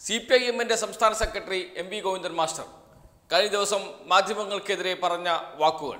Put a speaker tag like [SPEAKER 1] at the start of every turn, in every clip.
[SPEAKER 1] C P I എമ്മിൻ്റെ സംസ്ഥാന secretary M V Govindan master കഴിഞ്ഞ ദിവസം മാധ്യമങ്ങൾക്കെതിരെ പറഞ്ഞ വാക്കുകൾ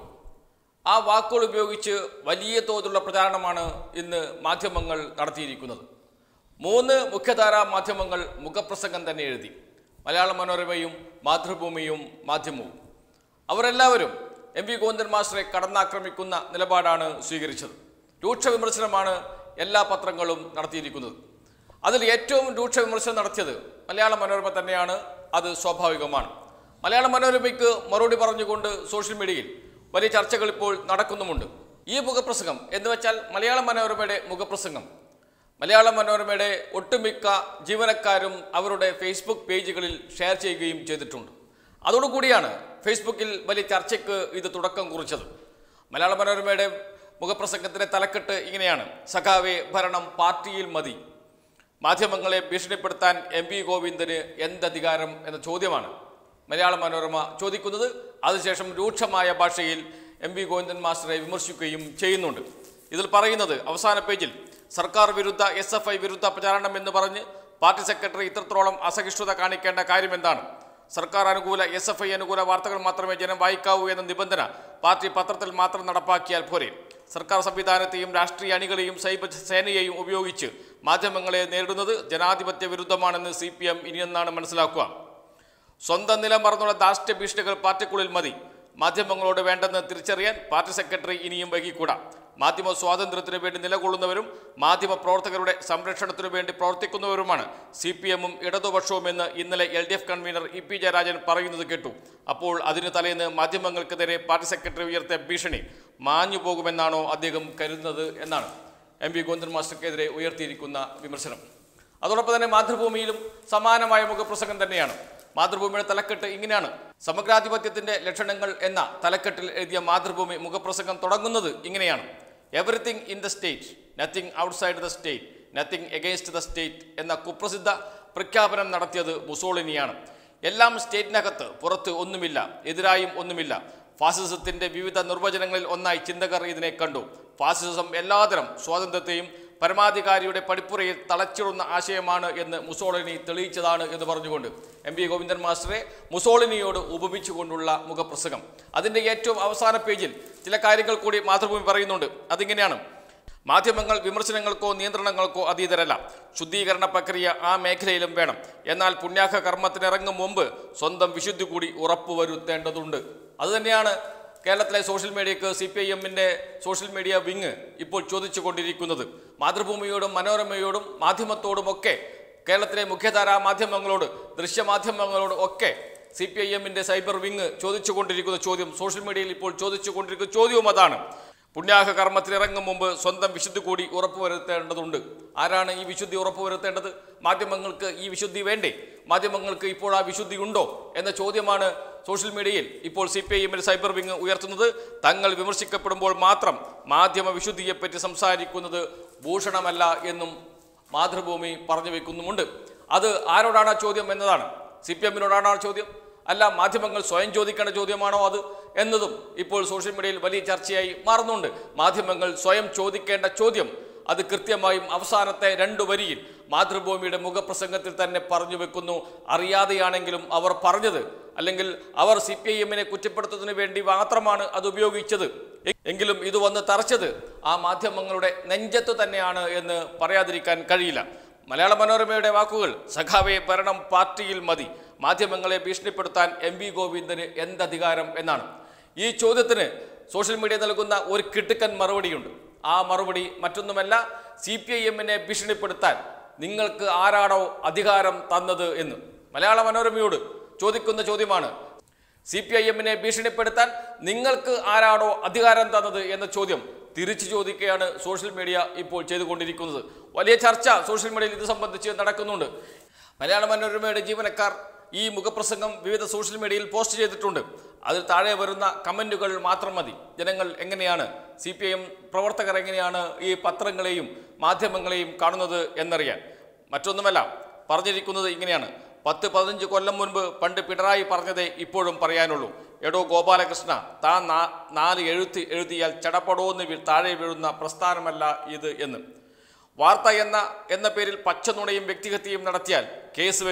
[SPEAKER 1] ആ വാക്കുകൾ ഉപയോഗിച്ച് വലിയ തോതിലുള്ള പ്രചാരണമാണ് ഇന്ന് മാധ്യമങ്ങൾ നടത്തിയിരിക്കുന്നത് മൂന്ന് മുഖ്യധാരാ മാധ്യമങ്ങൾ മുഖപ്രസംഗം തന്നെ എഴുതി മലയാള മനോരമയും മാതൃഭൂമിയും മാധ്യമവും അവരെല്ലാവരും എം വി ഗോവിന്ദൻ മാസ്റ്ററെ കടന്നാക്രമിക്കുന്ന നിലപാടാണ് സ്വീകരിച്ചത് രൂക്ഷ വിമർശനമാണ് എല്ലാ പത്രങ്ങളും നടത്തിയിരിക്കുന്നത് അതിൽ ഏറ്റവും രൂക്ഷ വിമർശനം നടത്തിയത് മലയാള മനോരമ തന്നെയാണ് അത് സ്വാഭാവികമാണ് മലയാള മനോരമയ്ക്ക് മറുപടി പറഞ്ഞുകൊണ്ട് സോഷ്യൽ മീഡിയയിൽ വലിയ ചർച്ചകൾ ഇപ്പോൾ നടക്കുന്നുമുണ്ട് ഈ മുഖപ്രസംഗം എന്ന് വെച്ചാൽ മലയാള മനോരമയുടെ മുഖപ്രസംഗം മലയാള മനോരമയുടെ ഒട്ടുമിക്ക ജീവനക്കാരും അവരുടെ ഫേസ്ബുക്ക് പേജുകളിൽ ഷെയർ ചെയ്യുകയും ചെയ്തിട്ടുണ്ട് അതോടുകൂടിയാണ് ഫേസ്ബുക്കിൽ വലിയ ചർച്ചയ്ക്ക് ഇത് തുടക്കം കുറിച്ചത് മലയാള മനോരമയുടെ മുഖപ്രസംഗത്തിന്റെ തലക്കെട്ട് ഇങ്ങനെയാണ് സഖാവെ ഭരണം പാർട്ടിയിൽ മതി മാധ്യമങ്ങളെ ഭീഷണിപ്പെടുത്താൻ എം വി ഗോവിന്ദന് എന്തധികാരം എന്ന ചോദ്യമാണ് മലയാള മനോരമ ചോദിക്കുന്നത് അതിനുശേഷം രൂക്ഷമായ ഭാഷയിൽ എം വി ഗോവിന്ദൻ മാസ്റ്ററെ വിമർശിക്കുകയും ചെയ്യുന്നുണ്ട് ഇതിൽ പറയുന്നത് അവസാന പേജിൽ സർക്കാർ വിരുദ്ധ എസ് എഫ് ഐ വിരുദ്ധ പ്രചാരണം എന്ന് പറഞ്ഞ് പാർട്ടി സെക്രട്ടറി ഇത്രത്തോളം അസഹിഷ്ണുത കാണിക്കേണ്ട കാര്യം എന്താണ് സർക്കാർ അനുകൂല എസ് എഫ് ഐ അനുകൂല വാർത്തകൾ മാത്രമേ ജനം വായിക്കാവൂ എന്ന നിബന്ധന പാർട്ടി പത്രത്തിൽ മാത്രം നടപ്പാക്കിയാൽ പോരെ സർക്കാർ സംവിധാനത്തെയും രാഷ്ട്രീയ അണികളെയും സൈബർ സേനയെയും ഉപയോഗിച്ച് മാധ്യമങ്ങളെ നേരിടുന്നത് ജനാധിപത്യ വിരുദ്ധമാണെന്ന് സി പി എം ഇനിയെന്നാണ് മനസ്സിലാക്കുക സ്വന്തം നില മറന്നുള്ള ധാർഷ്ട്യ ഭീഷണികൾ പാർട്ടിക്കുള്ളിൽ മതി മാധ്യമങ്ങളോട് വേണ്ടെന്ന് തിരിച്ചറിയാൻ പാർട്ടി സെക്രട്ടറി ഇനിയും വൈകിക്കൂടാ മാധ്യമ സ്വാതന്ത്ര്യത്തിനു വേണ്ടി നിലകൊള്ളുന്നവരും മാധ്യമ പ്രവർത്തകരുടെ സംരക്ഷണത്തിനു വേണ്ടി പ്രവർത്തിക്കുന്നവരുമാണ് സി പി എമ്മും ഇടതുപക്ഷവുമെന്ന് ഇന്നലെ L D F convener E P Jayarajan പറയുന്നത് കേട്ടു അപ്പോൾ അതിനു തലേന്ന് മാധ്യമങ്ങൾക്കെതിരെ പാർട്ടി സെക്രട്ടറി ഉയർത്തിയ ഭീഷണി മാഞ്ഞു പോകുമെന്നാണോ അദ്ദേഹം കരുതുന്നത് എന്നാണ് എം പി ഗോവിന്ദൻ മാസ്റ്റർക്കെതിരെ ഉയർത്തിയിരിക്കുന്ന വിമർശനം അതോടൊപ്പം തന്നെ മാതൃഭൂമിയിലും സമാനമായ മുഖപ്രസംഗം തന്നെയാണ് മാതൃഭൂമിയുടെ തലക്കെട്ട് ഇങ്ങനെയാണ് സമഗ്രാധിപത്യത്തിന്റെ ലക്ഷണങ്ങൾ എന്ന തലക്കെട്ടിൽ എഴുതിയ മാതൃഭൂമി മുഖപ്രസംഗം തുടങ്ങുന്നത് ഇങ്ങനെയാണ് everything in the state nothing outside the state nothing against the state എന്ന കുപ്രസിദ്ധ പ്രഖ്യാപനം നടത്തിയത് മുസോളിനിയാണ് എല്ലാം സ്റ്റേറ്റിനകത്ത് പുറത്ത് ഒന്നുമില്ല എതിരായും ഒന്നുമില്ല ഫാസിസത്തിന്റെ വിവിധ നിർവചനങ്ങളിൽ ഒന്നായി ചിന്തകർ ഇതിനെ കണ്ടു ഫാസിസം എല്ലാതരം സ്വാതന്ത്ര്യത്തെയും പരമാധികാരിയുടെ പടിപ്പുറയിൽ തളച്ചിടുന്ന ആശയമാണ് എന്ന് മുസോളിനി തെളിയിച്ചതാണ് എന്ന് പറഞ്ഞുകൊണ്ട് എം പി ഗോവിന്ദൻ മാസ്റ്ററെ മുസോളിനിയോട് ഉപമിച്ചുകൊണ്ടുള്ള മുഖപ്രസംഗം അതിൻ്റെ ഏറ്റവും അവസാന പേജിൽ ചില കാര്യങ്ങൾ കൂടി മാതൃഭൂമി പറയുന്നുണ്ട് അതിങ്ങനെയാണ് മാധ്യമങ്ങൾ വിമർശനങ്ങൾക്കോ നിയന്ത്രണങ്ങൾക്കോ അതീതരല്ല ശുദ്ധീകരണ പ്രക്രിയ ആ മേഖലയിലും വേണം എന്നാൽ പുണ്യാഹ കർമ്മത്തിനിറങ്ങും മുമ്പ് സ്വന്തം വിശുദ്ധി കൂടി ഉറപ്പുവരുത്തേണ്ടതുണ്ട് അതുതന്നെയാണ് കേരളത്തിലെ സോഷ്യൽ മീഡിയക്ക് സി പി ഐ എമ്മിൻ്റെ സോഷ്യൽ മീഡിയ വിങ് ഇപ്പോൾ ചോദിച്ചു കൊണ്ടിരിക്കുന്നത് മാതൃഭൂമിയോടും മനോരമയോടും മാധ്യമത്തോടുമൊക്കെ കേരളത്തിലെ മുഖ്യധാരാ മാധ്യമങ്ങളോട് ദൃശ്യമാധ്യമങ്ങളോട് ഒക്കെ സി പി ഐ എമ്മിൻ്റെ സൈബർ വിങ് ചോദിച്ചു കൊണ്ടിരിക്കുന്ന ചോദ്യം സോഷ്യൽ മീഡിയയിൽ ഇപ്പോൾ ചോദിച്ചു കൊണ്ടിരിക്കുന്ന ചോദ്യവും അതാണ് പുണ്യാഹ കർമ്മത്തിലിറങ്ങും മുമ്പ് സ്വന്തം വിശുദ്ധി കൂടി ഉറപ്പുവരുത്തേണ്ടതുണ്ട് ആരാണ് ഈ വിശുദ്ധി ഉറപ്പുവരുത്തേണ്ടത് മാധ്യമങ്ങൾക്ക് ഈ വിശുദ്ധി വേണ്ടേ മാധ്യമങ്ങൾക്ക് ഇപ്പോൾ ആ വിശുദ്ധി ഉണ്ടോ എന്ന ചോദ്യമാണ് സോഷ്യൽ മീഡിയയിൽ ഇപ്പോൾ സി പി ഐ എമ്മിൽ സൈബർ വിങ് ഉയർത്തുന്നത് തങ്ങൾ വിമർശിക്കപ്പെടുമ്പോൾ മാത്രം മാധ്യമ വിശുദ്ധിയെപ്പറ്റി സംസാരിക്കുന്നത് ഭൂഷണമല്ല എന്നും മാതൃഭൂമി പറഞ്ഞു വെക്കുന്നുമുണ്ട് അത് ആരോടാണ് ആ ചോദ്യം എന്നതാണ് സി പി എമ്മിനോടാണ് ആ ചോദ്യം അല്ല മാധ്യമങ്ങൾ സ്വയം ചോദിക്കേണ്ട ചോദ്യമാണോ അത് എന്നതും ഇപ്പോൾ സോഷ്യൽ മീഡിയയിൽ വലിയ ചർച്ചയായി മാറുന്നുണ്ട് മാധ്യമങ്ങൾ സ്വയം ചോദിക്കേണ്ട ചോദ്യം അത് കൃത്യമായും അവസാനത്തെ രണ്ടു വരിയിൽ മാതൃഭൂമിയുടെ മുഖപ്രസംഗത്തിൽ തന്നെ പറഞ്ഞു വെക്കുന്നു അറിയാതെയാണെങ്കിലും അവർ പറഞ്ഞത് അല്ലെങ്കിൽ അവർ സി പി ഐ എമ്മിനെ കുറ്റപ്പെടുത്തുന്നതിന് വേണ്ടി മാത്രമാണ് അത് ഉപയോഗിച്ചത് എ- എങ്കിലും ഇത് വന്ന് തറച്ചത് ആ മാധ്യമങ്ങളുടെ നെഞ്ചത്ത് തന്നെയാണ് എന്ന് പറയാതിരിക്കാൻ കഴിയില്ല മലയാള മനോരമയുടെ വാക്കുകൾ സഖാവെ ഭരണം പാർട്ടിയിൽ മതി മാധ്യമങ്ങളെ ഭീഷണിപ്പെടുത്താൻ എം വി ഗോവിന്ദന് എന്തധികാരം എന്നാണ് ഈ ചോദ്യത്തിന് സോഷ്യൽ മീഡിയ നൽകുന്ന ഒരു കിട്ടുക്കൻ മറുപടിയുണ്ട് ആ മറുപടി മറ്റൊന്നുമല്ല സി പി ഐ എമ്മിനെ ഭീഷണിപ്പെടുത്താൻ നിങ്ങൾക്ക് ആരാണോ അധികാരം തന്നത് എന്ന് മലയാള മനോരമയോട് ചോദിക്കുന്ന ചോദ്യമാണ് സി പി ഐ എമ്മിനെ ഭീഷണിപ്പെടുത്താൻ നിങ്ങൾക്ക് ആരാണോ അധികാരം തന്നത് എന്ന ചോദ്യം തിരിച്ചു ചോദിക്കുകയാണ് സോഷ്യൽ മീഡിയ ഇപ്പോൾ ചെയ്തുകൊണ്ടിരിക്കുന്നത് വലിയ ചർച്ച സോഷ്യൽ മീഡിയയിൽ ഇത് സംബന്ധിച്ച് നടക്കുന്നുണ്ട് മലയാള മനോരമയുടെ ജീവനക്കാർ ഈ മുഖപ്രസംഗം വിവിധ സോഷ്യൽ മീഡിയയിൽ പോസ്റ്റ് ചെയ്തിട്ടുണ്ട് അതിൽ താഴെ വരുന്ന കമൻറ്റുകൾ മാത്രം മതി ജനങ്ങൾ എങ്ങനെയാണ് സി പി ഐ എം പ്രവർത്തകർ എങ്ങനെയാണ് ഈ പത്രങ്ങളെയും മാധ്യമങ്ങളെയും കാണുന്നത് എന്നറിയാൻ മറ്റൊന്നുമല്ല പറഞ്ഞിരിക്കുന്നത് ഇങ്ങനെയാണ് പത്ത് പതിനഞ്ച് കൊല്ലം മുൻപ് പണ്ട് പിണറായി പറഞ്ഞതേ ഇപ്പോഴും പറയാനുള്ളൂ എടോ ഗോപാലകൃഷ്ണ താൻ നാ- നാല് എഴുത്ത് എഴുതിയാൽ ചടപടോന്ന് വീ- താഴെ വീഴുന്ന പ്രസ്ഥാനമല്ല ഇത് എന്ന് വാർത്ത എന്ന എന്ന പേരിൽ പച്ചനുണയും വ്യക്തിഹത്യയും നടത്തിയാൽ കേസ് വരും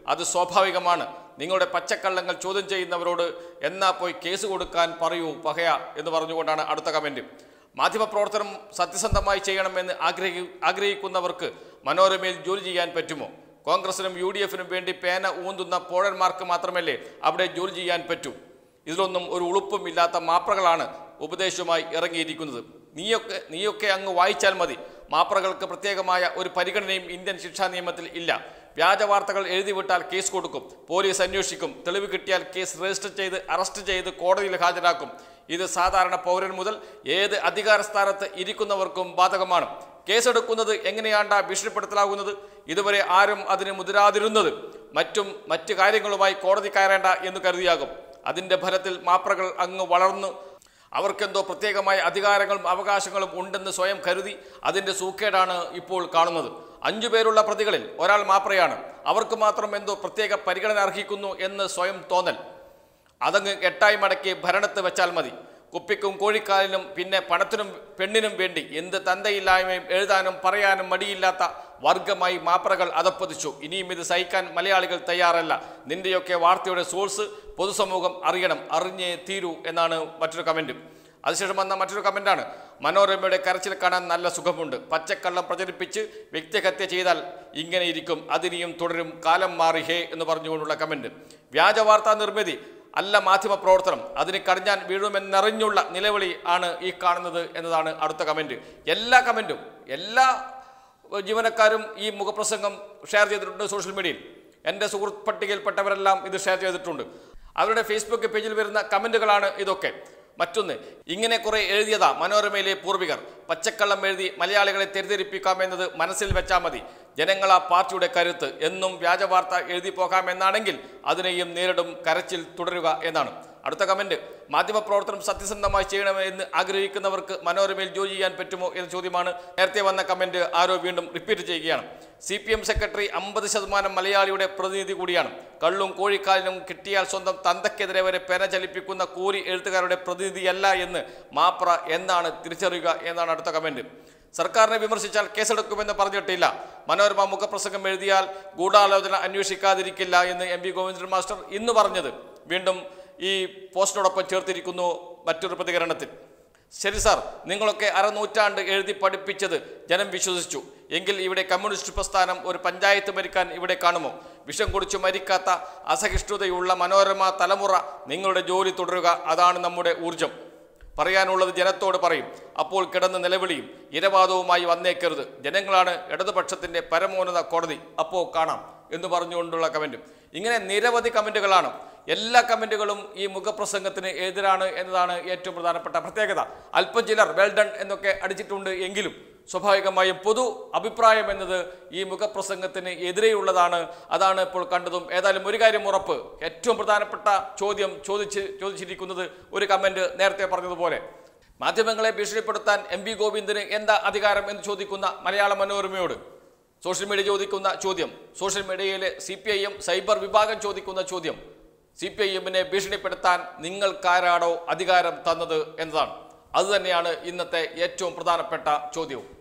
[SPEAKER 1] അത് സ്വാഭാവികമാണ് നിങ്ങളുടെ പച്ചക്കള്ളങ്ങൾ ചോദ്യം ചെയ്യുന്നവരോട് എന്നാ പോയി കേസ് കൊടുക്കാൻ പറയൂ പകയ എന്ന് പറഞ്ഞുകൊണ്ടാണ് അടുത്ത കമൻറ്റ് മാധ്യമപ്രവർത്തനം സത്യസന്ധമായി ചെയ്യണമെന്ന് ആഗ്രഹി ആഗ്രഹിക്കുന്നവർക്ക് മനോരമയിൽ ജോലി ചെയ്യാൻ പറ്റുമോ കോൺഗ്രസിനും യു ഡി എഫിനും വേണ്ടി പേന ഊന്തുന്ന പോഴന്മാർക്ക് മാത്രമല്ലേ അവിടെ ജോലി ചെയ്യാൻ പറ്റൂ ഇതിലൊന്നും ഒരു ഉളുപ്പും ഇല്ലാത്ത മാപ്രകളാണ് ഉപദേശവുമായി ഇറങ്ങിയിരിക്കുന്നത് നീയൊക്കെ നീയൊക്കെ അങ്ങ് വായിച്ചാൽ മതി മാപ്രകൾക്ക് പ്രത്യേകമായ ഒരു പരിഗണനയും ഇന്ത്യൻ ശിക്ഷാ നിയമത്തിൽ ഇല്ല വ്യാജ വാർത്തകൾ എഴുതി വിട്ടാൽ കേസ് കൊടുക്കും പോലീസ് അന്വേഷിക്കും തെളിവ് കിട്ടിയാൽ കേസ് രജിസ്റ്റർ ചെയ്ത് അറസ്റ്റ് ചെയ്ത് കോടതിയിൽ ഹാജരാക്കും ഇത് സാധാരണ പൗരൻ മുതൽ ഏത് അധികാര സ്ഥാനത്ത് ഇരിക്കുന്നവർക്കും ബാധകമാണ് കേസെടുക്കുന്നത് എങ്ങനെയാണ്ടാ ഭീഷണിപ്പെടുത്തലാകുന്നത് ഇതുവരെ ആരും അതിന് മുതിരാതിരുന്നത് മറ്റും മറ്റു കാര്യങ്ങളുമായി കോടതി കയറേണ്ട എന്ന് കരുതിയാകും അതിൻ്റെ ഫലത്തിൽ മാപ്രകൾ അങ്ങ് വളർന്നു അവർക്കെന്തോ പ്രത്യേകമായ അധികാരങ്ങളും അവകാശങ്ങളും ഉണ്ടെന്ന് സ്വയം കരുതി അതിൻ്റെ സൂക്കേടാണ് ഇപ്പോൾ കാണുന്നത് അഞ്ചു പേരുള്ള പ്രതികളിൽ ഒരാൾ മാപ്രയാണ് അവർക്ക് മാത്രം എന്തോ പ്രത്യേക പരിഗണന അർഹിക്കുന്നു എന്ന് സ്വയം തോന്നൽ അതങ്ങ് എട്ടായി മടക്കി ഭരണത്ത് വെച്ചാൽ മതി കുപ്പിക്കും കോഴിക്കാലിനും പിന്നെ പണത്തിനും പെണ്ണിനും വേണ്ടി എന്ത് തന്തയില്ലായ്മയും എഴുതാനും പറയാനും മടിയില്ലാത്ത വർഗമായി മാപ്രകൾ അതപ്പതിച്ചു ഇനിയും ഇത് സഹിക്കാൻ മലയാളികൾ തയ്യാറല്ല നിന്റെയൊക്കെ വാർത്തയുടെ സോഴ്സ് പൊതുസമൂഹം അറിയണം അറിഞ്ഞേ തീരൂ എന്നാണ് മറ്റൊരു കമൻറ്റ് അതിനുശേഷം വന്ന മറ്റൊരു കമൻറ്റാണ് മനോരമയുടെ കരച്ചിൽ കാണാൻ നല്ല സുഖമുണ്ട് പച്ചക്കള്ളം പ്രചരിപ്പിച്ച് വ്യക്തിഹത്യ ചെയ്താൽ ഇങ്ങനെ ഇരിക്കും അതിനിയും തുടരും കാലം മാറി ഹേ എന്ന് പറഞ്ഞുകൊണ്ടുള്ള കമൻറ്റ് വ്യാജ വാർത്താ നിർമ്മിതി അല്ല മാധ്യമ പ്രവർത്തനം അതിന് കടിഞ്ഞാൻ വീഴുമെന്നറിഞ്ഞുള്ള നിലവിളി ആണ് ഈ കാണുന്നത് എന്നതാണ് അടുത്ത കമൻറ്റ് എല്ലാ കമൻറ്റും എല്ലാ ജീവനക്കാരും ഈ മുഖപ്രസംഗം ഷെയർ ചെയ്തിട്ടുണ്ട് സോഷ്യൽ മീഡിയയിൽ എൻ്റെ സുഹൃത്ത് പട്ടികയിൽപ്പെട്ടവരെല്ലാം ഇത് ഷെയർ ചെയ്തിട്ടുണ്ട് അവരുടെ ഫേസ്ബുക്ക് പേജിൽ വരുന്ന കമൻറ്റുകളാണ് ഇതൊക്കെ മറ്റൊന്ന് ഇങ്ങനെ കുറെ എഴുതിയതാ മനോരമയിലെ പൂർവികർ പച്ചക്കള്ളം എഴുതി മലയാളികളെ തെറ്റിദ്ധരിപ്പിക്കാമെന്നത് മനസ്സിൽ വെച്ചാൽ മതി ജനങ്ങളാ പാർട്ടിയുടെ കരുത്ത് എന്നും വ്യാജ വാർത്ത എഴുതി പോകാമെന്നാണെങ്കിൽ അതിനെയും നേരിടും കരച്ചിൽ തുടരുക എന്നാണ് അടുത്ത കമന്റ് മാധ്യമപ്രവർത്തനം സത്യസന്ധമായി ചെയ്യണമെന്ന് ആഗ്രഹിക്കുന്നവർക്ക് മനോരമയിൽ ജോലി ചെയ്യാൻ പറ്റുമോ എന്ന ചോദ്യമാണ് നേരത്തെ വന്ന കമന്റ് ആരോ വീണ്ടും റിപ്പീറ്റ് ചെയ്യുകയാണ് സി പി എം സെക്രട്ടറി അമ്പത് ശതമാനം മലയാളിയുടെ പ്രതിനിധി കൂടിയാണ് കള്ളും കോഴിക്കാലിനും കിട്ടിയാൽ സ്വന്തം തന്തയ്ക്കെതിരെ വരെ പെന ചലിപ്പിക്കുന്ന കൂലി എഴുത്തുകാരുടെ പ്രതിനിധിയല്ല എന്ന് മാപ്ര എന്നാണ് തിരിച്ചറിയുക എന്നാണ് അടുത്ത കമന്റ് സർക്കാരിനെ വിമർശിച്ചാൽ കേസെടുക്കുമെന്ന് പറഞ്ഞിട്ടില്ല മനോരമ മുഖപ്രസംഗം എഴുതിയാൽ ഗൂഢാലോചന അന്വേഷിക്കാതിരിക്കില്ല എന്ന് എം വി ഗോവിന്ദൻ മാസ്റ്റർ ഇന്ന് പറഞ്ഞത് വീണ്ടും ഈ പോസ്റ്റിനോടൊപ്പം ചേർത്തിരിക്കുന്നു മറ്റൊരു പ്രതികരണത്തിൽ ശരി സാർ നിങ്ങളൊക്കെ അരനൂറ്റാണ്ട് എഴുതി പഠിപ്പിച്ചത് ജനം വിശ്വസിച്ചു എങ്കിൽ ഇവിടെ കമ്മ്യൂണിസ്റ്റ് പ്രസ്ഥാനം ഒരു പഞ്ചായത്ത് ഭരിക്കാൻ ഇവിടെ കാണുമോ വിഷം കുടിച്ചു മരിക്കാത്ത അസഹിഷ്ണുതയുള്ള മനോരമ തലമുറ നിങ്ങളുടെ ജോലി തുടരുക അതാണ് നമ്മുടെ ഊർജം പറയാനുള്ളത് ജനത്തോട് പറയും അപ്പോൾ കിടന്ന് നിലവിളിയും ഇരവാദവുമായി വന്നേക്കരുത് ജനങ്ങളാണ് ഇടതുപക്ഷത്തിന്റെ പരമോന്നത കോടതി അപ്പോൾ കാണാം എന്ന് പറഞ്ഞുകൊണ്ടുള്ള കമൻറ്റും ഇങ്ങനെ നിരവധി കമൻറ്റുകളാണ് എല്ലാ കമൻറ്റുകളും ഈ മുഖപ്രസംഗത്തിന് എതിരാണ് എന്നതാണ് ഏറ്റവും പ്രധാനപ്പെട്ട പ്രത്യേകത അല്പം ചിലർ വെൽ ഡൺ എന്നൊക്കെ അടിച്ചിട്ടുണ്ട് എങ്കിലും സ്വാഭാവികമായും പൊതു അഭിപ്രായം എന്നത് ഈ മുഖപ്രസംഗത്തിന് എതിരെയുള്ളതാണ് അതാണ് ഇപ്പോൾ കണ്ടതും ഏതായാലും ഒരു കാര്യം ഉറപ്പ് ഏറ്റവും പ്രധാനപ്പെട്ട ചോദ്യം ചോദിച്ച് ചോദിച്ചിരിക്കുന്നത് ഒരു കമൻറ്റ് നേരത്തെ പറഞ്ഞതുപോലെ മാധ്യമങ്ങളെ ഭീഷണിപ്പെടുത്താൻ എം പി ഗോവിന്ദന് എന്താ അധികാരം എന്ന് ചോദിക്കുന്ന മലയാള മനോരമയോട് സോഷ്യൽ മീഡിയ ചോദിക്കുന്ന ചോദ്യം സോഷ്യൽ മീഡിയയിലെ C P I M cyber വിഭാഗം ചോദിക്കുന്ന ചോദ്യം സി പി ഐ എമ്മിനെ ഭീഷണിപ്പെടുത്താൻ നിങ്ങൾക്കാരാടോ അധികാരം തന്നത് എന്നതാണ് അതുതന്നെയാണ് ഇന്നത്തെ ഏറ്റവും പ്രധാനപ്പെട്ട ചോദ്യവും